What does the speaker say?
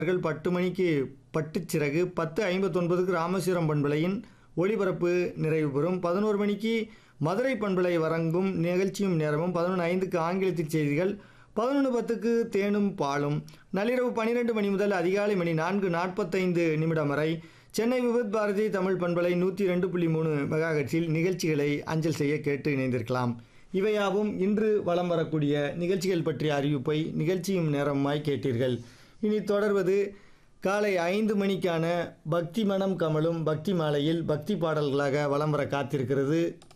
அவர்கள் பத்து மணிக்கு பட்டுச்சிறகு பத்து ஐம்பத்தொன்பதுக்கு ராமேஸ்வரம் பண்பலையின் ஒளிபரப்பு நிறைவு பெறும் பதினோரு மணிக்கு மதுரை பண்பலை வழங்கும் நிகழ்ச்சியும் நேரமும் பதினொன்று ஐந்துக்கு ஆங்கிலத்தில் செய்திகள் பதினொன்று பத்துக்கு தேனும் பாலும் நள்ளிரவு பன்னிரெண்டு மணி முதல் அதிகாலை மணி நான்கு நாற்பத்தைந்து நிமிடம் வரை சென்னை விபத் பாரதி தமிழ் பண்பலை நூற்றி ரெண்டு புள்ளி மூணு மெகாஹெட்ஸில் நிகழ்ச்சிகளை அஞ்சல் செய்ய கேட்டு இணைந்திருக்கலாம் இவையாவும் இன்று வலம் வரக்கூடிய நிகழ்ச்சிகள் பற்றிய அறிவிப்பை நிகழ்ச்சியும் நேரமாய் கேட்டீர்கள் இனி தொடர்வது காலை ஐந்து மணிக்கான பக்தி மனம் கமலும் பக்தி மாலையில் பக்தி பாடல்களாக வலம் வர காத்திருக்கிறது